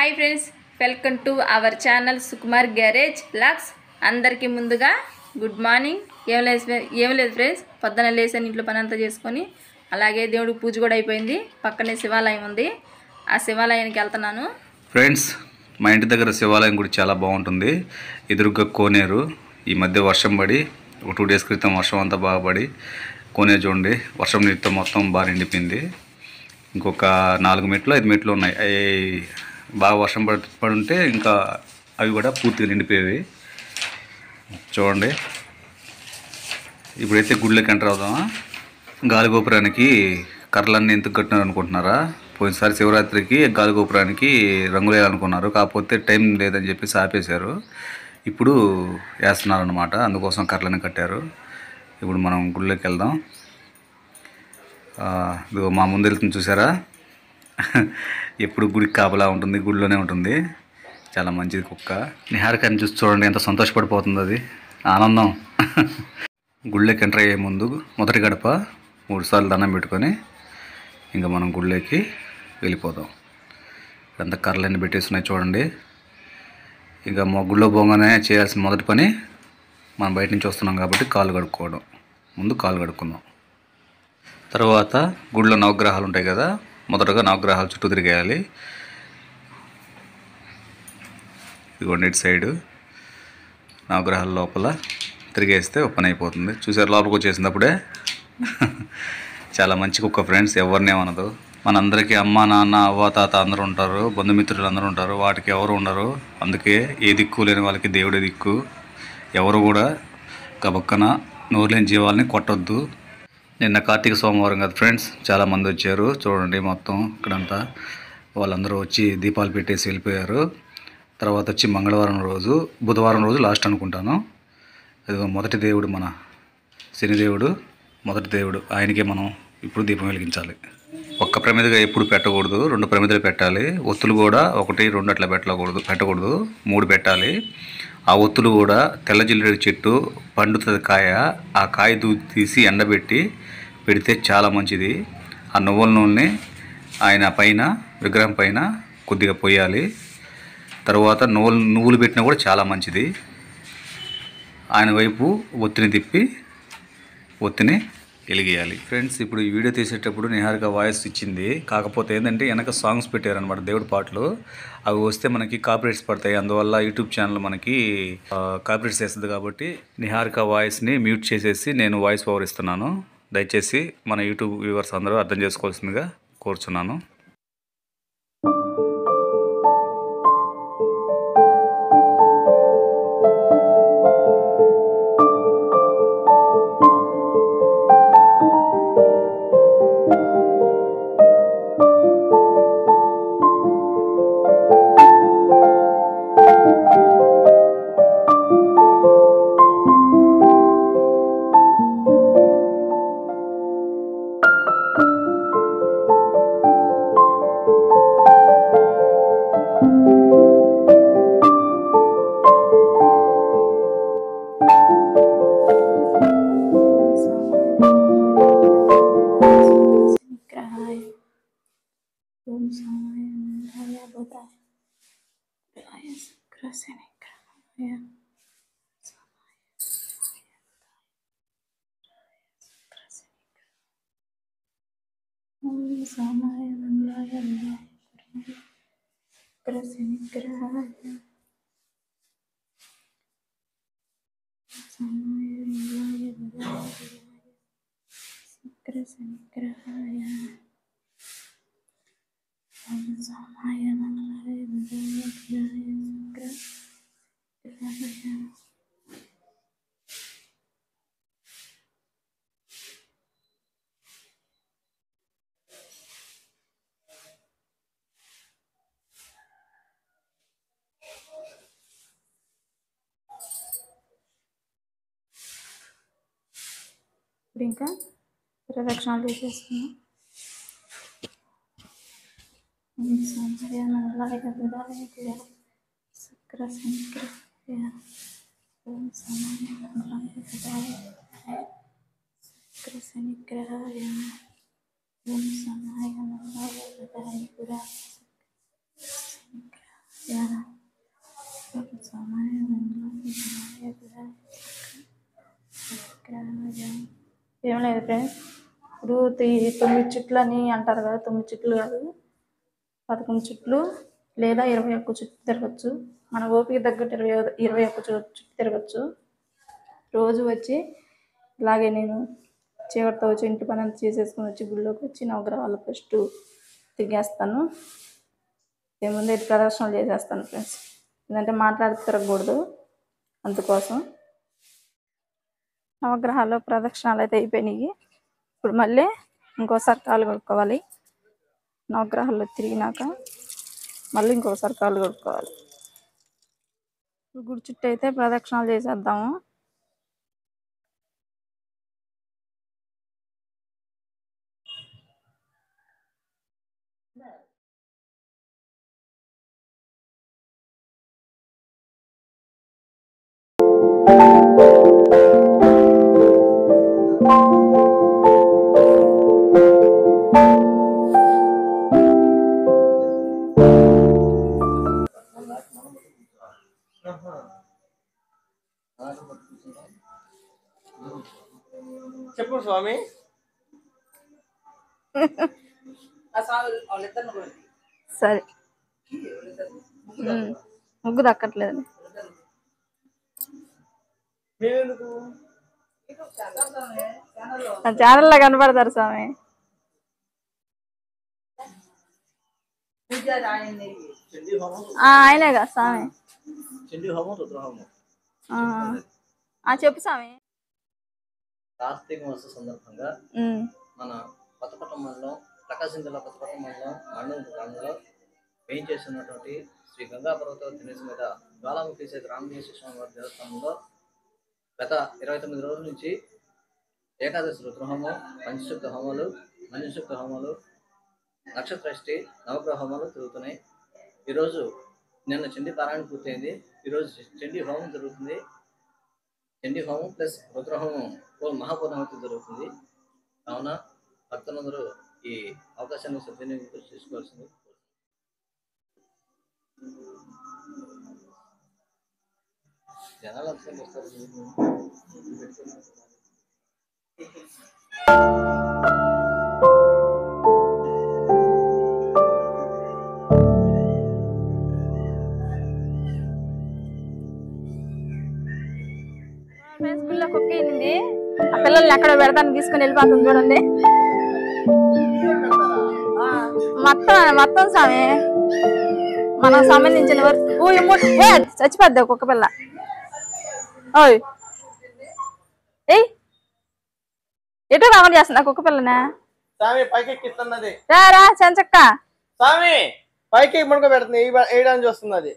Hi friends welcome to our channel Sukumar garage లాక్స్ అందరికీ ముందుగా గుడ్ మార్నింగ్ ఏం లేదు ఫ్రె- ఏం లేదు ఫ్రెండ్స్ పొద్దున లేసాను ఇంట్లో పని అంతా చేసుకొని అలాగే దేవుడికి పూజ కూడా అయిపోయింది పక్కనే శివాలయం ఉంది ఆ శివాలయానికి వెళ్తున్నాను ఫ్రెండ్స్ మా ఇంటి దగ్గర శివాలయం కూడా చాలా బాగుంటుంది ఎదురుగా కోనేరు ఈ మధ్య వర్షం పడి ఒక టూ డేస్ క్రితం వర్షం అంతా బాగా పడి కోనేరు చూడండి వర్షం నీటితో మొత్తం బాగా నిండిపోయింది ఇంకొక నాలుగు మెట్లు ఐదు మెట్లు ఉన్నాయి అవి బాగా వర్షం పడి పడి ఉంటే ఇంకా అవి కూడా పూర్తిగా నిండిపోయేవి చూడండి ఇప్పుడైతే గుడిలోకి ఎంటర్ అవుదామా గాలిగోపురానికి కర్రలన్నీ ఎందుకు కట్టినారు అనుకుంటున్నారా పోయినసారి శివరాత్రికి గాలిగోపురానికి రంగులు వేయాలనుకున్నారు కాకపోతే టైం లేదని చెప్పేసి ఆపేశారు ఇప్పుడు వేస్తున్నారు అనమాట అందుకోసం కర్రలని కట్టారు ఇప్పుడు మనం గుడిలోకి వెళ్దాం ఆ, ఇదిగో మా ముందు వెళ్తుంది చూసారా ఎప్పుడు గుడికి కాపలా ఉంటుంది గుడిలోనే ఉంటుంది చాలా మంచిది కుక్క నిహారికని చూసి చూడండి ఎంత సంతోషపడిపోతుంది అది ఆనందం గుళ్ళోకి ఎంటర్ అయ్యే ముందు మొదటి గడప మూడు సార్లు దండం పెట్టుకొని ఇంకా మనం గుళ్ళోకి వెళ్ళిపోదాం ఇదంతా కర్రలన్నీ పెట్టేస్తున్నాయి చూడండి ఇంకా మా గుళ్ళో పోగానే చేయాల్సిన మొదటి పని మనం బయట నుంచి వస్తున్నాం కాబట్టి కాళ్ళు కడుక్కోవడం ముందు కాళ్ళు కడుక్కుందాం తర్వాత గుడిలో నవగ్రహాలు ఉంటాయి కదా మొదటగా నవగ్రహాలు చుట్టూ తిరిగేయాలి ఇదిగోండి ఇటు సైడు నవగ్రహాల లోపల తిరిగేస్తే ఒక పని అయిపోతుంది చూసారు లోపలికి వచ్చేసినప్పుడే చాలా మంచి కుక్క ఫ్రెండ్స్ ఎవరిని ఏమనదు మనందరికీ అమ్మ నాన్న అవ్వ తాత అందరూ ఉంటారు బంధుమిత్రులు అందరూ ఉంటారు వాటికి ఎవరు ఉండరు అందుకే ఏ దిక్కు లేని వాళ్ళకి దేవుడే దిక్కు ఎవరు కూడా గబక్కన నోరు లేని జీవాలని కొట్టొద్దు నిన్న కార్తీక సోమవారం కదా ఫ్రెండ్స్ చాలా మంది వచ్చారు చూడండి మొత్తం ఇక్కడంతా వాళ్ళందరూ వచ్చి దీపాలు పెట్టేసి వెళ్ళిపోయారు తర్వాత వచ్చి మంగళవారం రోజు బుధవారం రోజు లాస్ట్ అనుకుంటాను అది మొదటి దేవుడు మన శనిదేవుడు మొదటి దేవుడు ఆయనకే మనం ఇప్పుడు దీపం వెలిగించాలి ఒక్క ప్రమిదగా ఎప్పుడు పెట్టకూడదు రెండు ప్రమిదలు పెట్టాలి ఒత్తులు కూడా ఒకటి రెండు అట్లా పెట్టకూడదు పెట్టకూడదు మూడు పెట్టాలి ఆ ఒత్తులు కూడా తెల్ల జిల్లేడు చెట్టు పండుతుంది కాయ ఆ కాయ దూ తీసి ఎండబెట్టి పెడితే చాలా మంచిది ఆ నువ్వుల నూనె ఆయన పైన విగ్రహం పైన కొద్దిగా పోయాలి తర్వాత నువ్వులు నువ్వులు పెట్టినా కూడా చాలా మంచిది ఆయన వైపు ఒత్తిని తిప్పి ఒత్తిని వెలిగేయాలి ఫ్రెండ్స్ ఇప్పుడు ఈ వీడియో తీసేటప్పుడు నిహారిక వాయిస్ ఇచ్చింది కాకపోతే ఏంటంటే వెనక సాంగ్స్ పెట్టారనమాట దేవుడి పాటలు అవి వస్తే మనకి కాపీరైట్స్ పడతాయి అందువల్ల యూట్యూబ్ ఛానల్ మనకి కాపీరైట్స్ వేస్తుంది కాబట్టి నిహారిక వాయిస్ని మ్యూట్ చేసేసి నేను వాయిస్ ఓవర్ ఇస్తున్నాను దయచేసి మన యూట్యూబ్ వ్యూవర్స్ అందరూ అర్థం చేసుకోవాల్సిందిగా కోరుచున్నాను విగ్రహాయ ఓం సామాయ మంగళాయ బుధాయ విలాయ శుక్రశని విగ్రహాయ ఓం సామాయ మంగళాయ విలాయ శుక్రశని విగ్రహాయ సామాయ మంగళాయ విలాయ శుక్రశని విగ్రహాయ ఓం సామాయ మంగళాయ విలాయ విలాయ శుక్ర విగ్రహాయ ఇప్పుడు ఇంకా ప్రదక్షిణాలు చేసేస్తున్నాం ఓం సామాయ మంగళాయ విలాయ విలాయ శుక్ర సంక్రయ ఓం సామాయ మంగళాయ విలాయ విలాయ శుక్ర శనిగ్రహాయ ఓం సమాయ మంగళాయ విలాయ విలాయ శుక్ర ఏం లేదు ఫ్రెండ్స్ ఇప్పుడు తి- తొమ్మిది చుట్లు అని అంటారు కదా తొమ్మిది చుట్లు కాదు పదకొండు చుట్లు లేదా ఇరవై ఒక్క చుట్లు తిరగచ్చు మన ఓపిక తగ్గట్టు ఇరవై ఇరవై ఒక్క చు- చుట్లు తిరగచ్చు రోజు వచ్చి ఇలాగే నేను చీకటితో వచ్చి ఇంటి పని అంతా చేసేసుకొని వచ్చి గుళ్ళోకి వచ్చి నవగ్రహాలు ఫస్ట్ తిరిగేస్తాను ఏముంది ఇటు ప్రదర్శనలు చేసేస్తాను ఫ్రెండ్స్ ఎందుకంటే మాట్లాడి తిరగకూడదు అందుకోసం నవగ్రహాలు ప్రదక్షిణాలు అయితే అయిపోయినాయి ఇప్పుడు మళ్ళీ ఇంకోసారి కాలు కడుక్కోవాలి నవగ్రహాల్లో తిరిగినాక మళ్ళీ ఇంకోసారి కాలు కడుక్కోవాలి ఇప్పుడు గుడి చుట్టూ అయితే ప్రదక్షిణాలు చేసేద్దాము చెప్పు స్వామి సరే ఉమ్. ముగ్గు దక్కట్లేదు మేమెందుకు నా ఛానల్లో కనపడతారు స్వామి చండీ హోమం ఆ, ఆయనే కదా స్వామి చండీ హోమం రుద్రహోమం ఆ. ఆ, చెప్పు స్వామి కార్తీక మాస సందర్భంగా ఉమ్. మన కొత్తపట్నం మండలం ప్రకాశం జిల్లా కొత్తపట్నం మండలం మండలం గ్రామంలో వేయం చేస్తున్నటువంటి శ్రీ గంగా పర్వత దినేశ్ మీద జ్వాలాముఖి సేతు రామలింగేశ్వర స్వామి వారి దేవస్థానంలో గత ఇరవై తొమ్మిది రోజుల నుంచి ఏకాదశి రుద్రహోమం పంచశుద్ధ హోమాలు మంజుశుద్ధ హోమాలు నక్షత్రష్టి నవగ్రహ హోమాలు జరుగుతున్నాయి ఈరోజు నిన్న చండీ పారాయణ పూర్తయింది ఈరోజు చండీ హోమం జరుగుతుంది చండీ హోమం ప్లస్ రుద్రహోమం ఓ మహాపూర్ణాహుతి జరుగుతుంది కావున భక్తులందరూ ఈ అవకాశాన్ని సద్వినియోగం చేసుకోవాల్సింది జనాలు అంతా వస్తారు ఫ్రెండ్స్ పిల్ల కుక్క అయింది ఆ పిల్లల్ని ఎక్కడ పెడతాను తీసుకుని వెళ్ళిపోతుంది చూడండి మొత్తం మొత్తం స్వామి మనకు సంబంధించిన వరకు ఓ ఏమో ఏ చచ్చిపోద్ది కుక్క పిల్ల ఓయ్ ఏయ్ ఎటు రావడం చేస్తుంది ఆ కుక్క పిల్లనే స్వామి పైకి ఎక్కిస్తున్నది రా రా చెంచక్క స్వామి పైకి మునక పెడుతుంది వేయడానికి చూస్తున్నది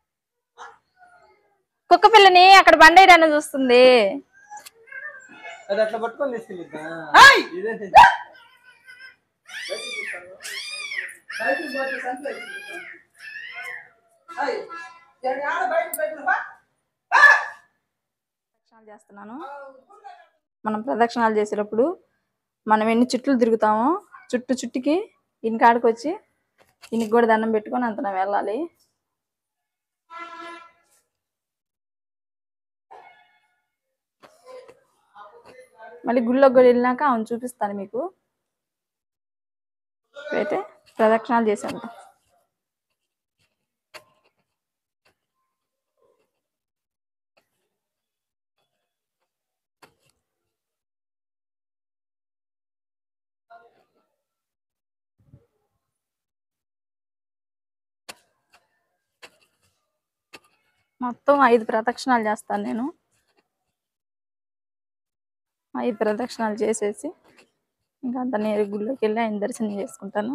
కుక్క పిల్లని అక్కడ బండేయడానికి చూస్తుంది అది అట్లా పట్టుకొని తీసుకెళ్ళిద్దా ఇదేంటి? ప్రదక్షిణాలు చేస్తున్నాను మనం ప్రదక్షిణాలు చేసేటప్పుడు మనం ఎన్ని చుట్లు తిరుగుతామో చుట్టు చుట్టుకి ఈయన కాడికి వచ్చి ఈయనకి కూడా దండం పెట్టుకొని అంత వెళ్ళాలి మళ్ళీ గుళ్ళోకి కూడా వెళ్ళినాక అవును చూపిస్తాను మీకు అయితే ప్రదక్షిణాలు చేశాను మొత్తం ఐదు ప్రదక్షిణాలు చేస్తాను నేను ఐదు ప్రదక్షిణాలు చేసేసి ఇంకా అంత నేరు గుళ్ళోకి వెళ్ళి ఆయన దర్శనం చేసుకుంటాను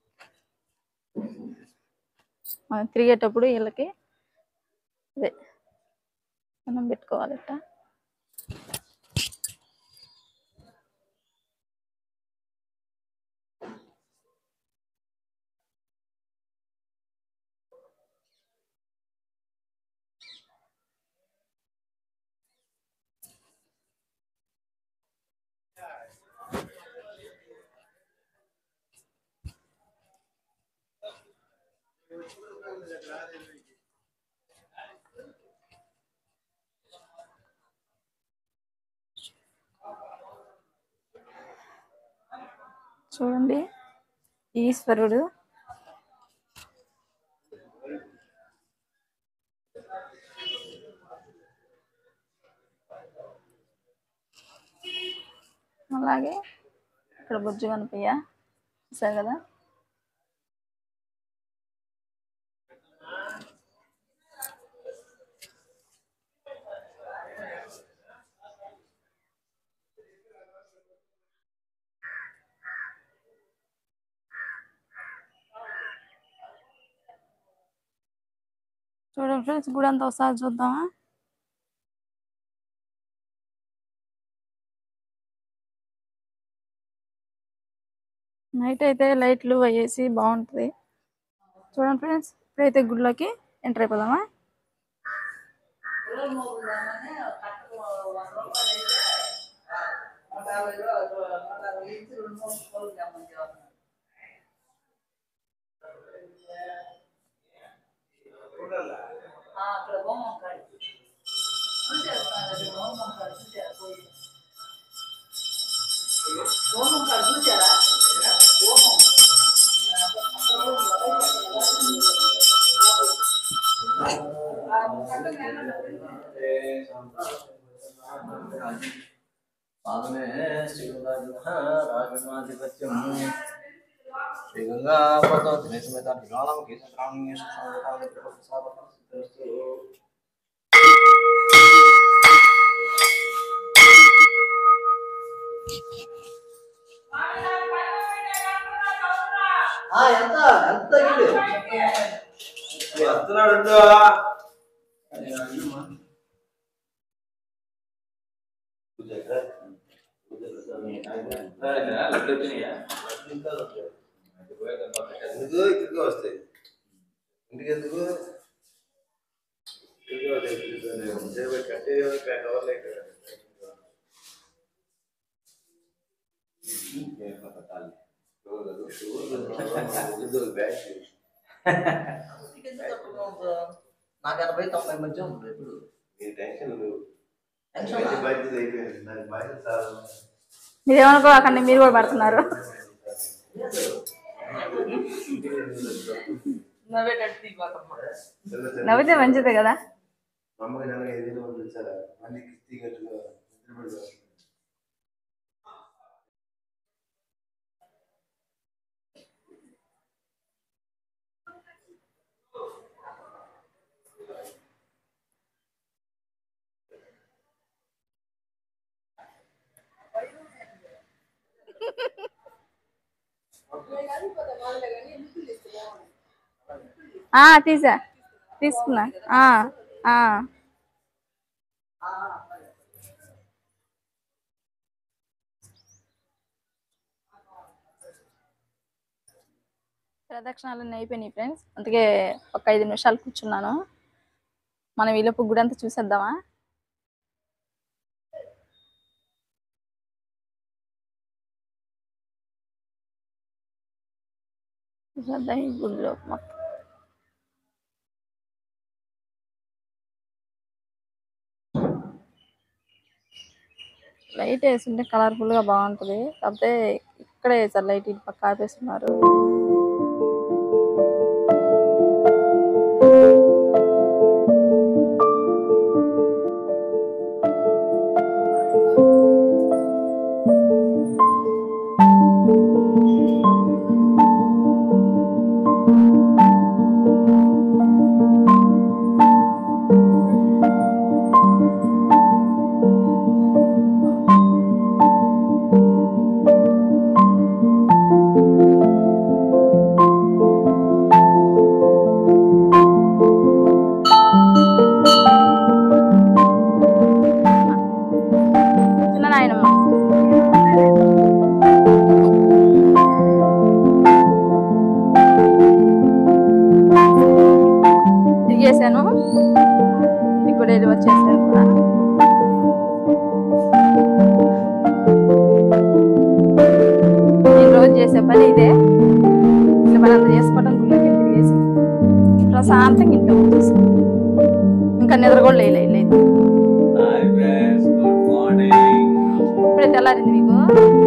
మనం తిరిగేటప్పుడు వీళ్ళకి అదే మనం పెట్టుకోవాలట చూడండి ఈశ్వరుడు అలాగే ఇక్కడ బుజ్జు కనిపయ్య చూసారు కదా చూడండి ఫ్రెండ్స్ గుడి అంతా ఒకసారి చూద్దామా నైట్ అయితే లైట్లు వేసి బాగుంటుంది చూడండి ఫ్రెండ్స్ ఇప్పుడైతే గుడిలోకి ఎంటర్ అయిపోదామా పాదమే శ్రీగంగాధిపత్యం శ్రీగంగా పదవతి సమేత విరాళం కేశరాణి ఎంత ఎంత తగ్గింది ఎందుకు ఇక్కడికి వస్తాయి ఇంటికి ఎందుకు ఇక్కడికి వస్తాయి ఇక్కడికి కట్టే ప్యాక్ అవ్వాలి ఇక్కడ బ్యాగ్ నాకు ఎనభై తొంభై మధ్య ఉంది ఇప్పుడు నీ టెన్షన్ నువ్వు టెన్షన్ అన్ని బాధ్యత అయిపోయింది నాకు బాధ్యత చాలా ఉంది. మీరేమనుకోకండి మీరు కూడా పడుతున్నారు చిన్న చిన్న నవ్వితే మంచిదే కదా మా అమ్మకి నెలకి ఐదు వేలు ఉంది తెలుసా మళ్ళీ కిస్తీ కట్టుగా నిద్రపడి ఆ తీసా తీసుకున్నా ఆ, ఆ. ప్రదక్షిణాలన్నీ అయిపోయినాయి ఫ్రెండ్స్ అందుకే ఒక ఐదు నిమిషాలు కూర్చున్నాను మనం ఈలోపు గుడి అంతా చూసేద్దామా చూసేద్దాం ఈ గుడిలో మొత్తం లైట్ వేస్తుంటే కలర్ఫుల్ గా బాగుంటది కాకపోతే ఇక్కడే వేసారు లైట్ ఇటు పక్క ఆపేస్తున్నారు చిన్న నాయనమ్మ దిగేసాను ఇంటికి కూడా వెళ్ళి వచ్చేసాను కూడా నేను రోజు చేసే పని ఇదే ఇట్లా పని అంతా చేసుకోవడం గుళ్ళకి తిరిగేసి ప్రశాంతంగా ఇంట్లో వచ్చేసి ఇంకా నిద్ర కూడా లేలే లేదు హాయ్ ఫ్రెండ్స్ గుడ్ మార్నింగ్ ఇప్పుడే తెల్లారింది మీకు